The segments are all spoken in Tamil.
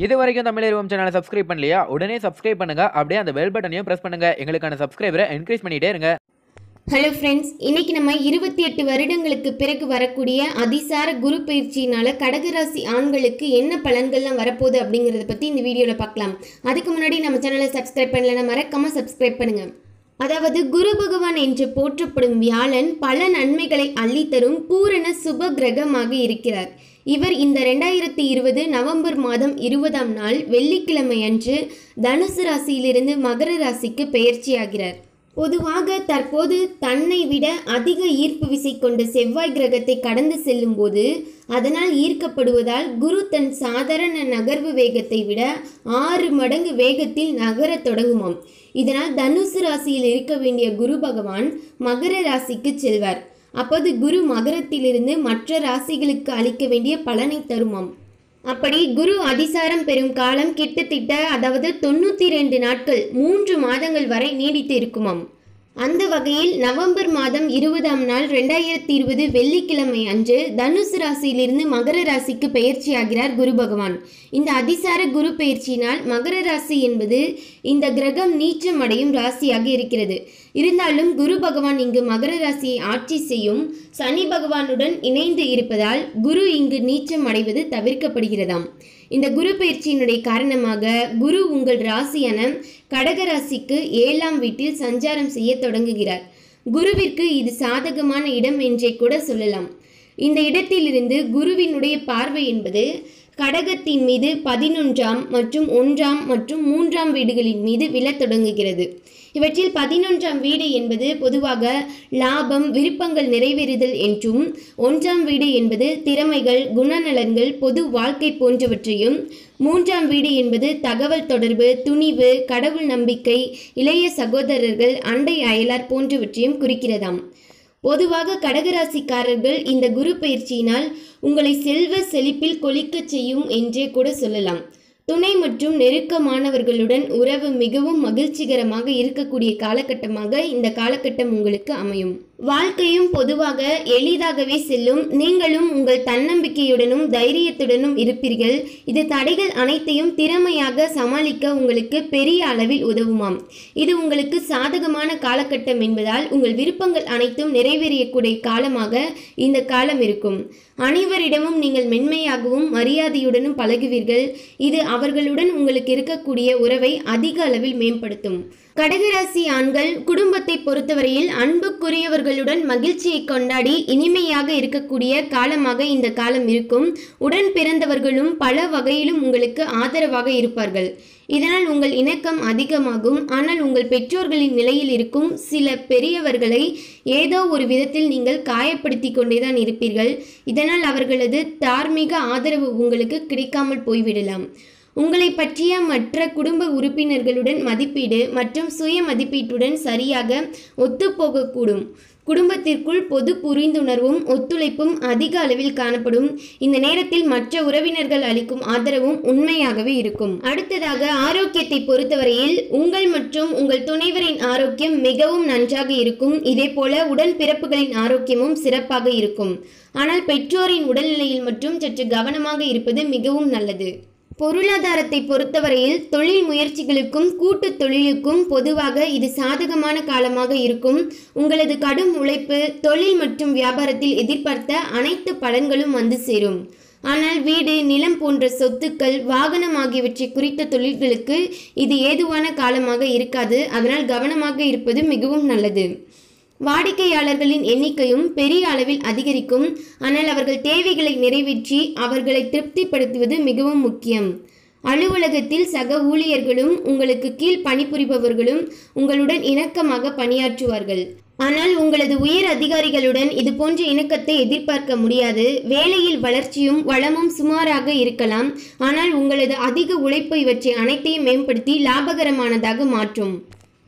இது வரைக்கும் தமிழ் சேனலை சப்ஸ்கிரைப் பண்ணலையா உடனே சப்ஸ்கிரைப் பண்ணுங்க அப்படியே அந்த பெல் பட்டனையும் பிரஸ் பண்ணுங்க எங்களுக்கான சப்ஸ்கிரைபரை என்கரேஜ் பண்ணிட்டே இருங்க ஹலோ ஃப்ரெண்ட்ஸ் இன்னைக்கு நம்ம இருபத்தி எட்டு வருடங்களுக்கு பிறகு வரக்கூடிய அதிசார குரு பயிற்சியினால கடகராசி ஆண்களுக்கு என்ன பலன்கள்லாம் வரப்போகுது அப்படிங்கிறத பற்றி இந்த வீடியோவில் பார்க்கலாம் அதுக்கு முன்னாடி நம்ம சேனலை சப்ஸ்கிரைப் பண்ணலைன்னா மறக்காம சப்ஸ்கிரைப் பண்ணுங்க அதாவது குரு பகவான் என்று போற்றப்படும் வியாழன் பல நன்மைகளை அள்ளித்தரும் பூரண சுப கிரகமாக இருக்கிறார் இவர் இந்த ரெண்டாயிரத்தி இருபது நவம்பர் மாதம் இருபதாம் நாள் வெள்ளிக்கிழமை அன்று தனுசு ராசியிலிருந்து மகர ராசிக்கு பெயர்ச்சியாகிறார் பொதுவாக தற்போது தன்னை விட அதிக ஈர்ப்பு விசை கொண்ட செவ்வாய் கிரகத்தை கடந்து செல்லும்போது அதனால் ஈர்க்கப்படுவதால் குரு தன் சாதாரண நகர்வு வேகத்தை விட ஆறு மடங்கு வேகத்தில் நகரத் தொடங்குமாம் இதனால் தனுசு ராசியில் இருக்க வேண்டிய குரு பகவான் மகர ராசிக்கு செல்வார் அப்போது குரு மகரத்திலிருந்து மற்ற ராசிகளுக்கு அளிக்க வேண்டிய பலனை தருமாம் அப்படி குரு அதிசாரம் பெறும் காலம் கிட்டத்தட்ட அதாவது தொண்ணூற்றி ரெண்டு நாட்கள் மூன்று மாதங்கள் வரை நீடித்து இருக்குமாம் அந்த வகையில் நவம்பர் மாதம் இருபதாம் நாள் ரெண்டாயிரத்தி இருபது வெள்ளிக்கிழமை அன்று தனுசு ராசியிலிருந்து மகர ராசிக்கு பெயர்ச்சியாகிறார் குரு பகவான் இந்த அதிசார குரு பெயர்ச்சியினால் மகர ராசி என்பது இந்த கிரகம் நீச்சம் அடையும் ராசியாக இருக்கிறது இருந்தாலும் குரு பகவான் இங்கு மகர ராசியை ஆட்சி செய்யும் சனி பகவானுடன் இணைந்து இருப்பதால் குரு இங்கு நீச்சம் அடைவது தவிர்க்கப்படுகிறதாம் இந்த குரு பயிற்சியினுடைய காரணமாக குரு உங்கள் ராசியான கடக ராசிக்கு ஏழாம் வீட்டில் சஞ்சாரம் செய்ய தொடங்குகிறார் குருவிற்கு இது சாதகமான இடம் என்றே கூட சொல்லலாம் இந்த இடத்திலிருந்து குருவினுடைய பார்வை என்பது கடகத்தின் மீது பதினொன்றாம் மற்றும் ஒன்றாம் மற்றும் மூன்றாம் வீடுகளின் மீது விழத் தொடங்குகிறது இவற்றில் பதினொன்றாம் வீடு என்பது பொதுவாக லாபம் விருப்பங்கள் நிறைவேறுதல் என்றும் ஒன்றாம் வீடு என்பது திறமைகள் குணநலன்கள் பொது வாழ்க்கை போன்றவற்றையும் மூன்றாம் வீடு என்பது தகவல் தொடர்பு துணிவு கடவுள் நம்பிக்கை இளைய சகோதரர்கள் அண்டை அயலார் போன்றவற்றையும் குறிக்கிறதாம் பொதுவாக கடகராசிக்காரர்கள் இந்த குரு பயிற்சியினால் உங்களை செல்வ செழிப்பில் கொளிக்கச் செய்யும் என்றே கூட சொல்லலாம் துணை மற்றும் நெருக்கமானவர்களுடன் உறவு மிகவும் மகிழ்ச்சிகரமாக இருக்கக்கூடிய காலகட்டமாக இந்த காலகட்டம் உங்களுக்கு அமையும் வாழ்க்கையும் பொதுவாக எளிதாகவே செல்லும் நீங்களும் உங்கள் தன்னம்பிக்கையுடனும் தைரியத்துடனும் இருப்பீர்கள் இது தடைகள் அனைத்தையும் திறமையாக சமாளிக்க உங்களுக்கு பெரிய அளவில் உதவுமாம் இது உங்களுக்கு சாதகமான காலகட்டம் என்பதால் உங்கள் விருப்பங்கள் அனைத்தும் நிறைவேறியக்கூடிய காலமாக இந்த காலம் இருக்கும் அனைவரிடமும் நீங்கள் மென்மையாகவும் மரியாதையுடனும் பழகுவீர்கள் இது அவர்களுடன் உங்களுக்கு இருக்கக்கூடிய உறவை அதிக அளவில் மேம்படுத்தும் கடகராசி ஆண்கள் குடும்பத்தை பொறுத்தவரையில் அன்புக்குரியவர்களுடன் மகிழ்ச்சியை கொண்டாடி இனிமையாக இருக்கக்கூடிய காலமாக இந்த காலம் இருக்கும் உடன் பிறந்தவர்களும் பல வகையிலும் உங்களுக்கு ஆதரவாக இருப்பார்கள் இதனால் உங்கள் இணக்கம் அதிகமாகும் ஆனால் உங்கள் பெற்றோர்களின் நிலையில் இருக்கும் சில பெரியவர்களை ஏதோ ஒரு விதத்தில் நீங்கள் காயப்படுத்தி கொண்டேதான் இருப்பீர்கள் இதனால் அவர்களது தார்மீக ஆதரவு உங்களுக்கு கிடைக்காமல் போய்விடலாம் உங்களை பற்றிய மற்ற குடும்ப உறுப்பினர்களுடன் மதிப்பீடு மற்றும் சுய மதிப்பீட்டுடன் சரியாக ஒத்துப்போகக்கூடும் குடும்பத்திற்குள் பொது புரிந்துணர்வும் ஒத்துழைப்பும் அதிக அளவில் காணப்படும் இந்த நேரத்தில் மற்ற உறவினர்கள் அளிக்கும் ஆதரவும் உண்மையாகவே இருக்கும் அடுத்ததாக ஆரோக்கியத்தை பொறுத்தவரையில் உங்கள் மற்றும் உங்கள் துணைவரின் ஆரோக்கியம் மிகவும் நன்றாக இருக்கும் இதே போல உடன் பிறப்புகளின் ஆரோக்கியமும் சிறப்பாக இருக்கும் ஆனால் பெற்றோரின் உடல்நிலையில் மட்டும் சற்று கவனமாக இருப்பது மிகவும் நல்லது பொருளாதாரத்தை பொறுத்தவரையில் தொழில் முயற்சிகளுக்கும் கூட்டு தொழிலுக்கும் பொதுவாக இது சாதகமான காலமாக இருக்கும் உங்களது கடும் உழைப்பு தொழில் மற்றும் வியாபாரத்தில் எதிர்பார்த்த அனைத்து பலன்களும் வந்து சேரும் ஆனால் வீடு நிலம் போன்ற சொத்துக்கள் வாகனம் ஆகியவற்றை குறித்த தொழில்களுக்கு இது ஏதுவான காலமாக இருக்காது அதனால் கவனமாக இருப்பது மிகவும் நல்லது வாடிக்கையாளர்களின் எண்ணிக்கையும் பெரிய அளவில் அதிகரிக்கும் ஆனால் அவர்கள் தேவைகளை நிறைவேற்றி அவர்களை திருப்திப்படுத்துவது மிகவும் முக்கியம் அலுவலகத்தில் சக ஊழியர்களும் உங்களுக்கு கீழ் பணிபுரிபவர்களும் உங்களுடன் இணக்கமாக பணியாற்றுவார்கள் ஆனால் உங்களது உயர் அதிகாரிகளுடன் இது போன்ற இணக்கத்தை எதிர்பார்க்க முடியாது வேலையில் வளர்ச்சியும் வளமும் சுமாராக இருக்கலாம் ஆனால் உங்களது அதிக உழைப்பு இவற்றை அனைத்தையும் மேம்படுத்தி லாபகரமானதாக மாற்றும்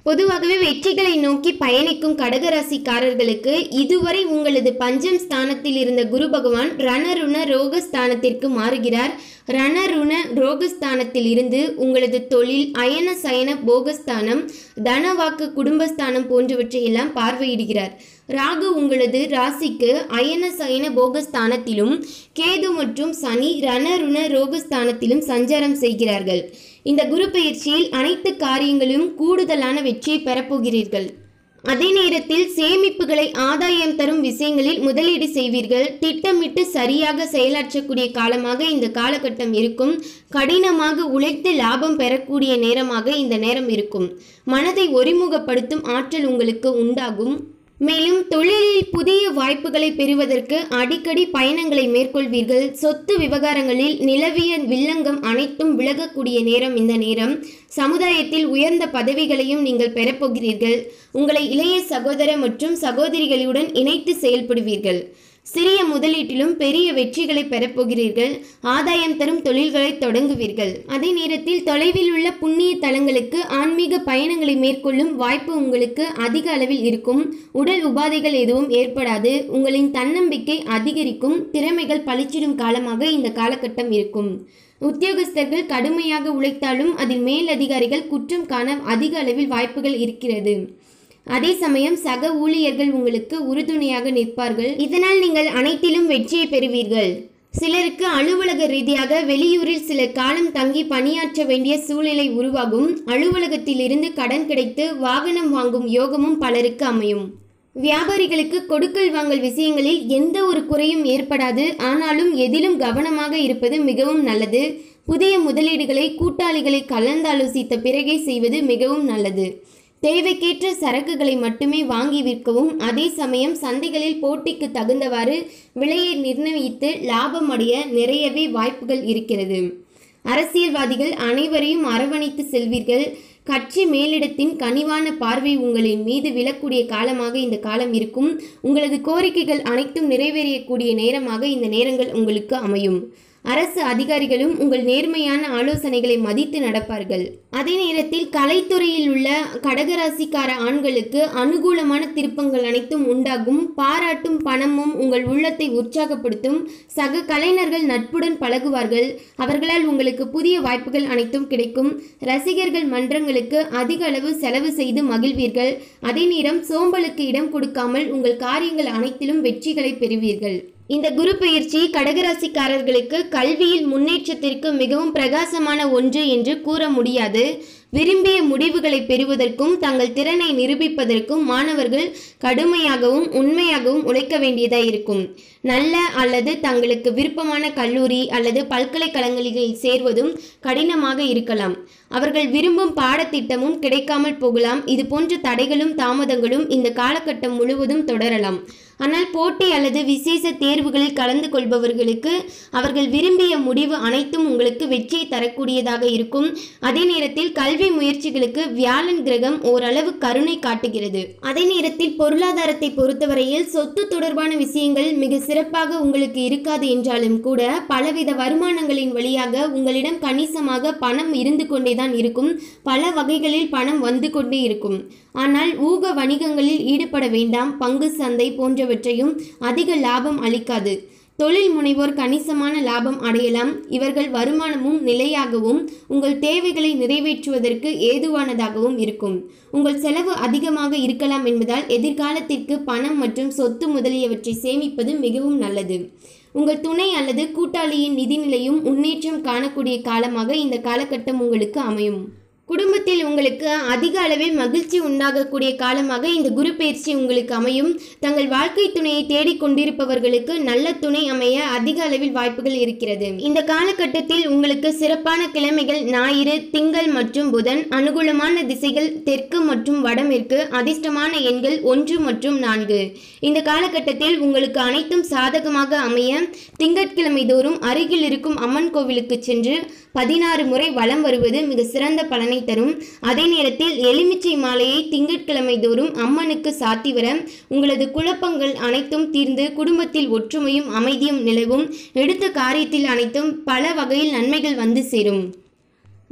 பொதுவாகவே வெற்றிகளை நோக்கி பயணிக்கும் கடகராசிக்காரர்களுக்கு இதுவரை உங்களது பஞ்சம் ஸ்தானத்தில் இருந்த குரு பகவான் ரணருண ரோகஸ்தானத்திற்கு மாறுகிறார் ரணருண ரோகஸ்தானத்தில் இருந்து உங்களது தொழில் அயன சயன போகஸ்தானம் தனவாக்கு குடும்பஸ்தானம் போன்றவற்றை எல்லாம் பார்வையிடுகிறார் ராகு உங்களது ராசிக்கு அயன சயன போகஸ்தானத்திலும் கேது மற்றும் சனி ரணருண ரோகஸ்தானத்திலும் சஞ்சாரம் செய்கிறார்கள் இந்த குரு பயிற்சியில் அனைத்து காரியங்களும் கூடுதலான வெற்றியை பெறப்போகிறீர்கள் அதே நேரத்தில் சேமிப்புகளை ஆதாயம் தரும் விஷயங்களில் முதலீடு செய்வீர்கள் திட்டமிட்டு சரியாக செயலாற்றக்கூடிய காலமாக இந்த காலகட்டம் இருக்கும் கடினமாக உழைத்து லாபம் பெறக்கூடிய நேரமாக இந்த நேரம் இருக்கும் மனதை ஒருமுகப்படுத்தும் ஆற்றல் உங்களுக்கு உண்டாகும் மேலும் தொழிலில் புதிய வாய்ப்புகளை பெறுவதற்கு அடிக்கடி பயணங்களை மேற்கொள்வீர்கள் சொத்து விவகாரங்களில் நிலவிய வில்லங்கம் அனைத்தும் விலகக்கூடிய நேரம் இந்த நேரம் சமுதாயத்தில் உயர்ந்த பதவிகளையும் நீங்கள் பெறப்போகிறீர்கள் உங்களை இளைய சகோதர மற்றும் சகோதரிகளுடன் இணைத்து செயல்படுவீர்கள் சிறிய முதலீட்டிலும் பெரிய வெற்றிகளை பெறப்போகிறீர்கள் ஆதாயம் தரும் தொழில்களை தொடங்குவீர்கள் அதே நேரத்தில் தொலைவில் உள்ள புண்ணிய தலங்களுக்கு ஆன்மீக பயணங்களை மேற்கொள்ளும் வாய்ப்பு உங்களுக்கு அதிக அளவில் இருக்கும் உடல் உபாதைகள் எதுவும் ஏற்படாது உங்களின் தன்னம்பிக்கை அதிகரிக்கும் திறமைகள் பளிச்சிடும் காலமாக இந்த காலகட்டம் இருக்கும் உத்தியோகஸ்தர்கள் கடுமையாக உழைத்தாலும் அதில் மேல் அதிகாரிகள் குற்றம் காண அதிக அளவில் வாய்ப்புகள் இருக்கிறது அதே சமயம் சக ஊழியர்கள் உங்களுக்கு உறுதுணையாக நிற்பார்கள் இதனால் நீங்கள் அனைத்திலும் வெற்றியை பெறுவீர்கள் சிலருக்கு அலுவலக ரீதியாக வெளியூரில் சில காலம் தங்கி பணியாற்ற வேண்டிய சூழ்நிலை உருவாகும் அலுவலகத்திலிருந்து கடன் கிடைத்து வாகனம் வாங்கும் யோகமும் பலருக்கு அமையும் வியாபாரிகளுக்கு கொடுக்கல் வாங்கல் விஷயங்களில் எந்த ஒரு குறையும் ஏற்படாது ஆனாலும் எதிலும் கவனமாக இருப்பது மிகவும் நல்லது புதிய முதலீடுகளை கூட்டாளிகளை கலந்தாலோசித்த பிறகே செய்வது மிகவும் நல்லது தேவைக்கேற்ற சரக்குகளை மட்டுமே வாங்கி விற்கவும் அதே சமயம் சந்தைகளில் போட்டிக்கு தகுந்தவாறு விலையை நிர்ணயித்து லாபம் அடைய நிறையவே வாய்ப்புகள் இருக்கிறது அரசியல்வாதிகள் அனைவரையும் அரவணைத்து செல்வீர்கள் கட்சி மேலிடத்தின் கனிவான பார்வை உங்களின் மீது விழக்கூடிய காலமாக இந்த காலம் இருக்கும் உங்களது கோரிக்கைகள் அனைத்தும் நிறைவேறக்கூடிய நேரமாக இந்த நேரங்கள் உங்களுக்கு அமையும் அரசு அதிகாரிகளும் உங்கள் நேர்மையான ஆலோசனைகளை மதித்து நடப்பார்கள் அதே நேரத்தில் கலைத்துறையில் உள்ள கடகராசிக்கார ஆண்களுக்கு அனுகூலமான திருப்பங்கள் அனைத்தும் உண்டாகும் பாராட்டும் பணமும் உங்கள் உள்ளத்தை உற்சாகப்படுத்தும் சக கலைஞர்கள் நட்புடன் பழகுவார்கள் அவர்களால் உங்களுக்கு புதிய வாய்ப்புகள் அனைத்தும் கிடைக்கும் ரசிகர்கள் மன்றங்களுக்கு அதிக அளவு செலவு செய்து மகிழ்வீர்கள் அதே நேரம் சோம்பலுக்கு இடம் கொடுக்காமல் உங்கள் காரியங்கள் அனைத்திலும் வெற்றிகளை பெறுவீர்கள் இந்த குரு பயிற்சி கடகராசிக்காரர்களுக்கு கல்வியில் முன்னேற்றத்திற்கு மிகவும் பிரகாசமான ஒன்று என்று கூற முடியாது விரும்பிய முடிவுகளை பெறுவதற்கும் தங்கள் திறனை நிரூபிப்பதற்கும் மாணவர்கள் கடுமையாகவும் உண்மையாகவும் உழைக்க வேண்டியதாக இருக்கும் நல்ல அல்லது தங்களுக்கு விருப்பமான கல்லூரி அல்லது பல்கலைக்கழகங்களில் சேர்வதும் கடினமாக இருக்கலாம் அவர்கள் விரும்பும் பாடத்திட்டமும் கிடைக்காமல் போகலாம் இது போன்ற தடைகளும் தாமதங்களும் இந்த காலகட்டம் முழுவதும் தொடரலாம் ஆனால் போட்டி அல்லது விசேஷ தேர்வுகளில் கலந்து கொள்பவர்களுக்கு அவர்கள் விரும்பிய முடிவு அனைத்தும் உங்களுக்கு வெற்றியை தரக்கூடியதாக இருக்கும் அதே நேரத்தில் கல்வி முயற்சிகளுக்கு வியாழன் கிரகம் ஓரளவு கருணை காட்டுகிறது அதே நேரத்தில் பொருளாதாரத்தை பொறுத்தவரையில் சொத்து தொடர்பான விஷயங்கள் மிக சிறப்பாக உங்களுக்கு இருக்காது என்றாலும் கூட பலவித வருமானங்களின் வழியாக உங்களிடம் கணிசமாக பணம் இருந்து கொண்டேதான் இருக்கும் பல வகைகளில் பணம் வந்து கொண்டே இருக்கும் ஆனால் ஊக வணிகங்களில் ஈடுபட வேண்டாம் பங்கு சந்தை போன்றவற்றையும் அதிக லாபம் அளிக்காது தொழில் முனைவோர் கணிசமான லாபம் அடையலாம் இவர்கள் வருமானமும் நிலையாகவும் உங்கள் தேவைகளை நிறைவேற்றுவதற்கு ஏதுவானதாகவும் இருக்கும் உங்கள் செலவு அதிகமாக இருக்கலாம் என்பதால் எதிர்காலத்திற்கு பணம் மற்றும் சொத்து முதலியவற்றை சேமிப்பது மிகவும் நல்லது உங்கள் துணை அல்லது கூட்டாளியின் நிதிநிலையும் முன்னேற்றம் காணக்கூடிய காலமாக இந்த காலகட்டம் உங்களுக்கு அமையும் குடும்பத்தில் உங்களுக்கு அதிக அளவில் மகிழ்ச்சி உண்டாகக்கூடிய காலமாக இந்த குரு பயிற்சி உங்களுக்கு அமையும் தங்கள் வாழ்க்கை துணையை தேடிக் கொண்டிருப்பவர்களுக்கு நல்ல துணை அமைய அதிக அளவில் வாய்ப்புகள் இருக்கிறது இந்த காலகட்டத்தில் உங்களுக்கு சிறப்பான கிழமைகள் ஞாயிறு திங்கள் மற்றும் புதன் அனுகூலமான திசைகள் தெற்கு மற்றும் வடமேற்கு அதிர்ஷ்டமான எண்கள் ஒன்று மற்றும் நான்கு இந்த காலகட்டத்தில் உங்களுக்கு அனைத்தும் சாதகமாக அமைய திங்கட்கிழமை தோறும் அருகில் இருக்கும் அம்மன் கோவிலுக்கு சென்று பதினாறு முறை வலம் வருவது மிக சிறந்த பலனை தரும் அதே நேரத்தில் எலுமிச்சை மாலையை திங்கட்கிழமை தோறும் அம்மனுக்கு சாத்தி வர உங்களது குழப்பங்கள் அனைத்தும் தீர்ந்து குடும்பத்தில் ஒற்றுமையும் அமைதியும் நிலவும் எடுத்த காரியத்தில் அனைத்தும் பல வகையில் நன்மைகள் வந்து சேரும்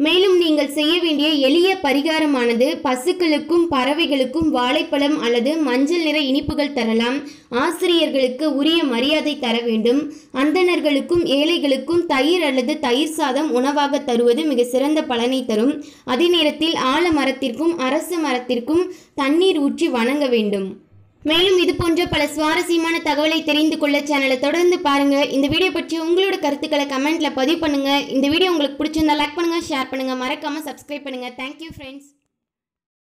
மேலும் நீங்கள் செய்ய வேண்டிய எளிய பரிகாரமானது பசுக்களுக்கும் பறவைகளுக்கும் வாழைப்பழம் அல்லது மஞ்சள் நிற இனிப்புகள் தரலாம் ஆசிரியர்களுக்கு உரிய மரியாதை தர வேண்டும் அந்தணர்களுக்கும் ஏழைகளுக்கும் தயிர் அல்லது தயிர் சாதம் உணவாக தருவது மிக சிறந்த பலனை தரும் அதே நேரத்தில் ஆலமரத்திற்கும் அரச மரத்திற்கும் தண்ணீர் ஊற்றி வணங்க வேண்டும் மேலும் இது போன்ற பல சுவாரஸ்யமான தகவலை தெரிந்து கொள்ள சேனலை தொடர்ந்து பாருங்க இந்த வீடியோ பற்றி உங்களோட கருத்துக்களை கமெண்ட்ல பதிவு பண்ணுங்க இந்த வீடியோ உங்களுக்கு பிடிச்சிருந்தா லைக் பண்ணுங்க ஷேர் பண்ணுங்க மறக்காம சப்ஸ்கிரைப் பண்ணுங்க தேங்க்யூ ஃப்ரெண்ட்ஸ்